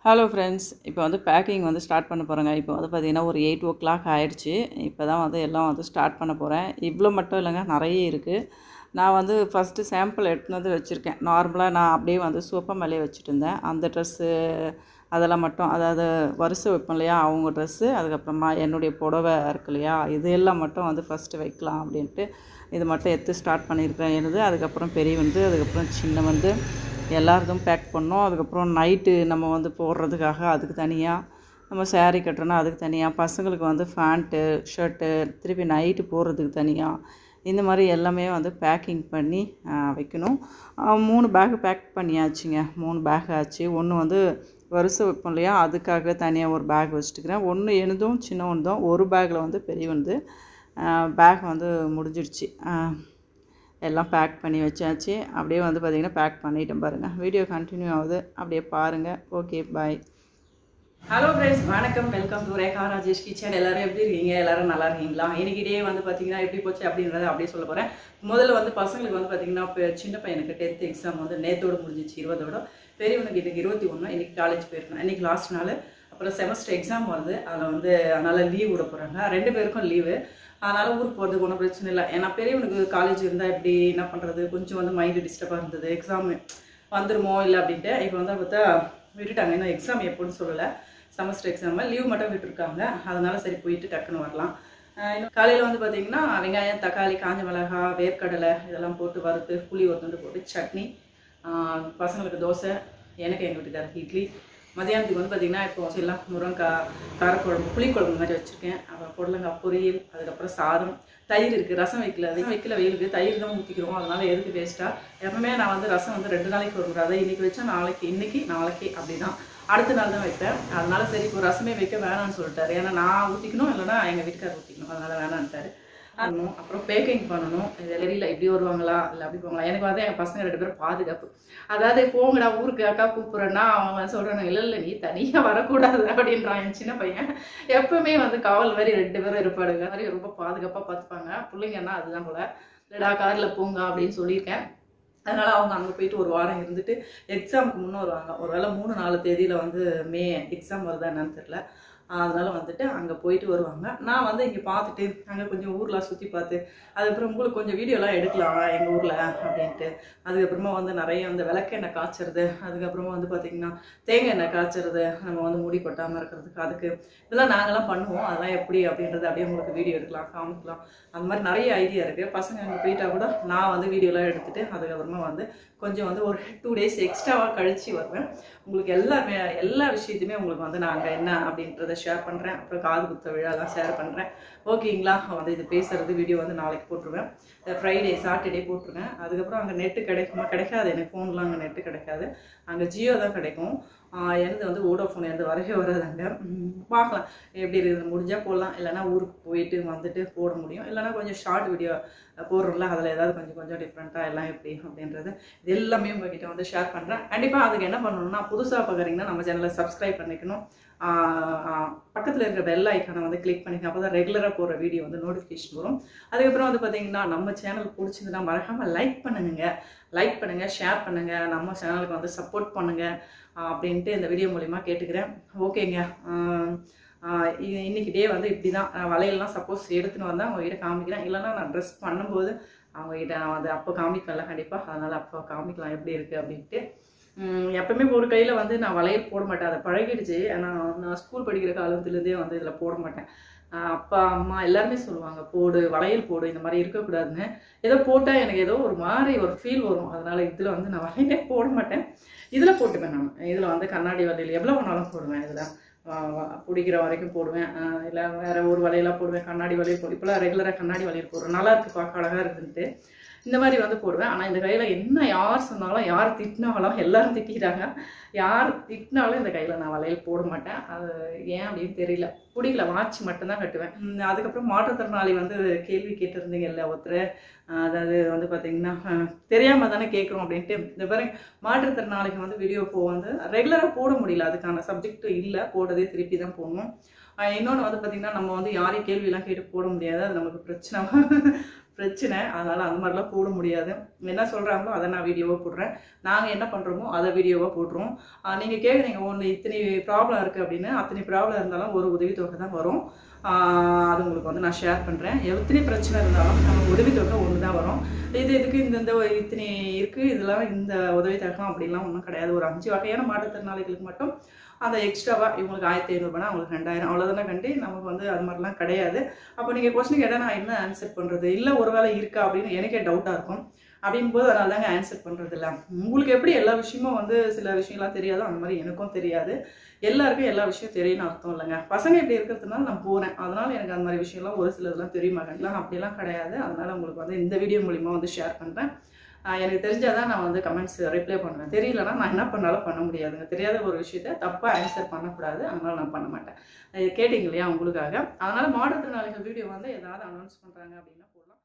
hello friends இப்போ வந்து packing வந்து ஸ்டார்ட் பண்ண போகிறேங்க இப்போ வந்து பார்த்திங்கன்னா ஒரு எயிட் ஓ கிளாக் ஆயிடுச்சு இப்போ தான் வந்து எல்லாம் வந்து ஸ்டார்ட் பண்ண போகிறேன் இவ்வளோ மட்டும் இல்லைங்க நிறைய இருக்குது நான் வந்து ஃபஸ்ட்டு சாம்பிள் எடுத்துன்னு வந்து வச்சுருக்கேன் நார்மலாக நான் அப்படியே வந்து சோப்பா மேலேயே வச்சுட்டு இருந்தேன் அந்த ட்ரெஸ்ஸு அதெல்லாம் மட்டும் அதாவது வரிசை வைப்போம் இல்லையா அவங்க ட்ரெஸ்ஸு அதுக்கப்புறமா என்னுடைய புடவை இருக்கு இல்லையா இது எல்லாம் மட்டும் வந்து ஃபஸ்ட்டு வைக்கலாம் அப்படின்ட்டு இது மட்டும் எடுத்து ஸ்டார்ட் பண்ணியிருக்கேன் எனது அதுக்கப்புறம் பெரிய வந்து அதுக்கப்புறம் சின்ன வந்து எல்லாருதும் பேக் பண்ணோம் அதுக்கப்புறம் நைட்டு நம்ம வந்து போடுறதுக்காக அதுக்கு தனியாக நம்ம saree கட்டுறோன்னா அதுக்கு தனியாக பசங்களுக்கு வந்து ஃபேண்ட்டு ஷர்ட்டு திருப்பி நைட்டு போடுறதுக்கு தனியாக இந்த மாதிரி எல்லாமே வந்து பேக்கிங் பண்ணி ஆ, வைக்கணும் ஆ, மூணு பேக் பேக் பண்ணியாச்சுங்க மூணு பேக் ஆச்சு ஒன்று வந்து வரிசை வைப்போம் இல்லையா அதுக்காக தனியாக ஒரு பேக் வச்சுட்டுக்கிறேன் ஒன்று எனதும் சின்ன ஒன்று தான் ஒரு பேக்கில் வந்து பெரிய வந்து பேக் வந்து முடிஞ்சிடுச்சு ஆ, எல்லாம் பேக் பண்ணி வச்சாச்சு அப்படியே வந்து பார்த்திங்கன்னா பேக் பண்ணிட்டேன் பாருங்கள் வீடியோ கண்டினியூ ஆகுது அப்படியே பாருங்கள் ஓகே பாய் ஹலோ ஃப்ரெண்ட்ஸ் வணக்கம் welcome to Rekha Rajesh kitchen எல்லாரும் எப்படி இருக்கீங்க எல்லாரும் நல்லா இருக்கீங்களா இன்னைக்கு டே வந்து பார்த்தீங்கன்னா எப்படி போச்சு அப்படின்றத அப்படியே சொல்ல போகிறேன் முதல்ல வந்து பசங்களுக்கு வந்து பார்த்தீங்கன்னா இப்போ சின்ன பையனுக்கு டென்த் எக்ஸாம் வந்து நேத்தோட முடிஞ்சிச்சு இருபதோட பெரியவனுக்கு இன்னைக்கு இருபத்தி ஒன்று இன்னைக்கு காலேஜ் போயிருக்கேன் இன்னைக்கு லாஸ்ட் நாள் அப்புறம் செமஸ்டர் எக்ஸாம் வருது அதில் வந்து அதனால் லீவ் விட போகிறாங்க ரெண்டு பேருக்கும் லீவு அதனால் ஊருக்கு போகிறதுக்கு ஒன்றும் பிரச்சனை இல்லை ஏன்னா பெரியவனுக்கு காலேஜ் இருந்தால் எப்படி என்ன பண்ணுறது கொஞ்சம் வந்து மைண்டு டிஸ்டர்பாக இருந்தது எக்ஸாம் வந்துருமோ இல்லை அப்படின்ட்டு இப்போ வந்து பார்த்தா விட்டுட்டாங்க இன்னும் எக்ஸாம் எப்போன்னு சொல்லலை செமஸ்டர் எக்ஸாம் லீவ் மட்டும் விட்டுருக்காங்க அதனால சரி போயிட்டு டக்குன்னு வரலாம் ஆஹ் இன்னும் காலையில் வந்து பார்த்தீங்கன்னா வெங்காயம் தக்காளி காஞ்ச மிளகாய் வேர்க்கடலை இதெல்லாம் போட்டு வறுத்து புளி ஒரு துண்டு போட்டு சட்னி ஆஹ் பசங்களுக்கு தோசை எனக்கு எங்கள் வீட்டுக்காரருக்கு இட்லி மதியானத்துக்கு வந்து பார்த்தீங்கன்னா இப்போ எல்லாம் முருங்கைக்காய் காரக்குழம்பு புளிக்குழம்பு மாதிரி வச்சுருக்கேன் அப்புறம் புடலங்காய் பொரியல் அதுக்கப்புறம் சாதம் தயிர் இருக்குது ரசம் வைக்கல அது வைக்கல வெயிலுக்கு தயிர் தான் ஊற்றிக்கிறோம் அதனால எதுக்கு வேஸ்ட்டாக எப்பவுமே நான் வந்து ரசம் வந்து ரெண்டு நாளைக்கு ஒரு முறை அதை இன்னைக்கு வச்சா நாளைக்கு இன்னைக்கு நாளைக்கு அப்படி தான் அடுத்த நாள் தான் வைப்பேன் அதனால சரி இப்போ ரசமே வைக்க வேணாம்னு சொல்லிட்டாரு ஏன்னா நான் ஊற்றிக்கணும் இல்லைன்னா எங்கள் வீட்டுக்காரர் ஊற்றிக்கணும் அதனால வேணான்ட்டாரு பண்ணணும் அப்புறம் பேக்கிங் பண்ணணும் இது தெரியல இப்படி வருவாங்களா இல்லை அப்படி போவாங்களா எனக்கு வந்து என் பசங்க ரெண்டு பேரும் பாதுகாப்பு அதாவது போங்கடா ஊருக்கு அக்கா கூப்பிட்றேன்னா அவன் சொல்கிறாங்க இல்லை இல்லை நீ தனியாக வரக்கூடாது அப்படின்றான் என் சின்ன பையன் எப்பவுமே வந்து காவல் மாதிரி ரெண்டு பேரும் இருப்பாடுங்க அது மாதிரி ரொம்ப பாதுகாப்பாக பார்த்துப்பாங்க பிள்ளைங்கன்னா அதுதான் போல இல்லடா காரில் போங்க அப்படின்னு சொல்லியிருக்கேன் அதனால அவங்க அங்கே போயிட்டு ஒரு வாரம் இருந்துட்டு எக்ஸாமுக்கு முன்னே வருவாங்க ஒருவேளை மூணு நாலு தேதியில் வந்து மே எக்ஸாம் வருதா என்னன்னு தெரில அதனால வந்துட்டு அங்கே போயிட்டு வருவாங்க நான் வந்து இங்கே பார்த்துட்டு அங்கே கொஞ்சம் ஊர்லாம் சுற்றி பார்த்து அதுக்கப்புறம் உங்களுக்கு கொஞ்சம் வீடியோலாம் எடுக்கலாம் எங்கள் ஊரில் அப்படின்ட்டு அதுக்கப்புறமா வந்து நிறைய வந்து விளக்கெண்ணெய் காய்ச்சறது அதுக்கப்புறமா வந்து பார்த்திங்கன்னா தேங்காய் எண்ணெய் காய்ச்சறது நம்ம வந்து முடி கொட்டாமல் இருக்கிறதுக்கு அதுக்கு இதெல்லாம் நாங்களாம் பண்ணுவோம் அதெல்லாம் எப்படி அப்படின்றது அப்படியே உங்களுக்கு வீடியோ எடுக்கலாம் காமிக்கலாம் அந்த மாதிரி நிறைய ஐடியா இருக்குது பசங்க அங்கே போயிட்டா கூட நான் வந்து வீடியோலாம் எடுத்துட்டு அதுக்கப்புறமா வந்து கொஞ்சம் வந்து ஒரு டூ டேஸ் எக்ஸ்ட்ராவாக கழிச்சு வருவேன் உங்களுக்கு எல்லாமே எல்லா விஷயத்தையுமே உங்களுக்கு வந்து நாங்கள் என்ன அப்படின்றத ஷேர் பண்ணுறேன் அப்புறம் காது குத்த விழாலாம் ஷேர் பண்ணுறேன் ஓகேங்களா வந்து இது பேசுறது வீடியோ வந்து நாளைக்கு போட்டுருவேன் ஃப்ரைடே சாட்டர்டே போட்டுருவேன் அதுக்கப்புறம் அங்கே நெட்டு கிடைக்குமா கிடைக்காது எனக்கு ஃபோன்லாம் அங்கே நெட்டு கிடைக்காது அங்கே ஜியோ தான் கிடைக்கும் ஆஹ் எனது வந்து வோடோஃபோன் எனது வரவே வராது அங்கே உம் பார்க்கலாம் எப்படி இருக்குது முடிஞ்சால் போடலாம் இல்லைன்னா ஊருக்கு போயிட்டு வந்துட்டு போட முடியும் இல்லைன்னா கொஞ்சம் ஷார்ட் வீடியோ போடுறோம்ல அதில் ஏதாவது கொஞ்சம் கொஞ்சம் டிஃப்ரெண்ட்டாக எல்லாம் எப்படி அப்படின்றது இது எல்லாமே உங்ககிட்ட வந்து ஷேர் பண்ணுறேன் கண்டிப்பாக அதுக்கு என்ன பண்ணணும்னா புதுசாக பார்க்குறீங்கன்னா நம்ம சேனலை சப்ஸ்கிரைப் பண்ணிக்கணும் பக்கத்தில் இருக்கிற பெல் ஐக்கானை வந்து கிளிக் பண்ணிக்கணும் அப்போ தான் ரெகுலராக போடுற வீடியோ வந்து நோட்டிஃபிகேஷன் வரும் அதுக்கப்புறம் வந்து பார்த்தீங்கன்னா நம்ம சேனல் பிடிச்சிருந்தா மறக்காமல் லைக் பண்ணுங்க லைக் பண்ணுங்கள் ஷேர் பண்ணுங்கள் நம்ம சேனலுக்கு வந்து சப்போர்ட் பண்ணுங்கள் அப்படின்ட்டு இந்த வீடியோ மூலிமா கேட்டுக்கிறேன் ஓகேங்க ஆஹ் ஆஹ் இது இன்னைக்கு டே வந்து இப்படி தான் வளையல்லாம் சப்போஸ் எடுத்துன்னு வந்தால் அவங்ககிட்ட காமிக்கிறேன் இல்லைன்னா நான் ட்ரெஸ் பண்ணும்போது அவங்ககிட்ட நான் வந்து அப்போ காமிக்கல கண்டிப்பாக அதனால் அப்போ காமிக்கலாம் எப்படி இருக்குது அப்படின்ட்டு உம் எப்பவுமே ஒரு கையில் வந்து நான் வளையல் போட மாட்டேன் அதை பழகிடுச்சு ஆனால் நான் ஸ்கூல் படிக்கிற காலத்துலேருந்தே வந்து இதில் போட மாட்டேன் ஆஹ் அப்பா அம்மா எல்லாருமே சொல்லுவாங்க போடு வளையல் போடு இந்த மாதிரி இருக்கக்கூடாதுன்னு ஏதோ போட்டால் எனக்கு ஏதோ ஒரு மாதிரி ஒரு ஃபீல் வரும் அதனால இதில் வந்து நான் வளையலே போட மாட்டேன் இதில் போட்டுப்பேன் நான் இதில் வந்து கண்ணாடி வளையல் எவ்வளோ வேணாலும் போடுவேன் இதில் பிடிக்கிற வரைக்கும் போடுவேன் இல்லை வேற ஒரு வளையலாக போடுவேன் கண்ணாடி வளையல் போடு இப்போலாம் ரெகுலராக கண்ணாடி வளையல் போடுறேன் நல்லா இருக்கு பார்க்க அழகாக இருக்குன்ட்டு இந்த மாதிரி வந்து போடுவேன் ஆனால் இந்த கையில் என்ன யார் சொன்னாலும் யார் திட்டினாலும் எல்லாரும் திட்டிக்கிறாங்க யார் திட்டினாலும் இந்த கையில் நான் வளையல் போட மாட்டேன் அது ஏன் அப்படின்னு தெரியல பிடிக்கல வாட்ச் மட்டும்தான் கட்டுவேன் உம் அதுக்கப்புறம் மாற்றுத்திறனாளி வந்து கேள்வி கேட்டிருந்தீங்கல்ல ஒருத்தர் ஆஹ் அதாவது வந்து பார்த்தீங்கன்னா தெரியாமல் தானே கேட்குறோம் அப்படின்ட்டு இந்த பாருங்க மாற்றுத்திறனாளிக்கு வந்து வீடியோ போ வந்து ரெகுலராக போட முடியல அதுக்கான சப்ஜெக்ட் இல்லை போட்டதே திருப்பி தான் போடணும் இன்னொன்று வந்து பார்த்திங்கன்னா நம்ம வந்து யாரையும் கேள்வியெல்லாம் கேட்டு போட முடியாது அது நமக்கு பிரச்சனை பிரச்சனை அதனால் அந்த மாதிரிலாம் போட முடியாது என்ன சொல்கிறாங்களோ அதை நான் வீடியோவாக போடுறேன் நாங்கள் என்ன பண்ணுறோமோ அதை வீடியோவாக போட்டுருவோம் நீங்கள் கேட்குறீங்க ஒன்று இத்தனை ப்ராப்ளம் இருக்குது அப்படின்னு அத்தனை ப்ராப்ளம் இருந்தாலும் ஒரு உதவித்தொகை தான் வரும் ஆஹ் அது உங்களுக்கு வந்து நான் ஷேர் பண்ணுறேன் எத்தனை பிரச்சனை இருந்தாலும் நம்ம உதவித்தொகை ஒன்று தான் வரும் இது இதுக்கு இந்த இந்த ஒரு இத்தனை இருக்குது இதெல்லாம் இந்த உதவித்தொகை அப்படிலாம் ஒன்றும் கிடையாது ஒரு அஞ்சு வகையான மாற்றுத்திறனாளிகளுக்கு மட்டும் அந்த எக்ஸ்ட்ராவாக இவங்களுக்கு ஆயிரத்தி ஐநூறுபானா அவங்களுக்கு ரெண்டாயிரம் அவ்வளோதானே கண்டி நமக்கு வந்து அது மாதிரிலாம் கிடையாது அப்போ நீங்கள் கொஸ்டின் கேட்டால் நான் என்ன ஆன்சர் பண்ணுறது இல்லை ஒருவேளை இருக்கா அப்படின்னு எனக்கே டவுட்டாக இருக்கும் அப்படிங்கும்போது அதனால தாங்க ஆன்சர் பண்ணுறது இல்லை உங்களுக்கு எப்படி எல்லா விஷயமும் வந்து சில விஷயம்லாம் தெரியாதோ அந்த மாதிரி எனக்கும் தெரியாது எல்லாருக்கும் எல்லா விஷயம் தெரியும்னு அர்த்தம் இல்லைங்க பசங்க இப்படி இருக்கிறதுனால நான் போகிறேன் அதனால எனக்கு அந்த மாதிரி விஷயம்லாம் ஒரு சிலதெல்லாம் தெரியுமா கண்டிலாம் அப்படிலாம் கிடையாது அதனால உங்களுக்கு வந்து இந்த வீடியோ மூலிமா வந்து ஷேர் பண்ணுறேன் எனக்கு தெரிஞ்சாதான் நான் வந்து கமெண்ட்ஸ் ரிப்ளை பண்ணுவேன் தெரியலனா நான் என்ன பண்ணாலும் பண்ண முடியாதுங்க தெரியாத ஒரு விஷயத்த தப்பாக ஆன்சர் பண்ணக்கூடாது அதனால நான் பண்ண மாட்டேன் இது கேட்டிங்க இல்லையா உங்களுக்காக அதனால மாற்றுத்திறனாளிகள் வீடியோ வந்து ஏதாவது அனௌன்ஸ் பண்ணுறாங்க அப்படின்னா போடலாம்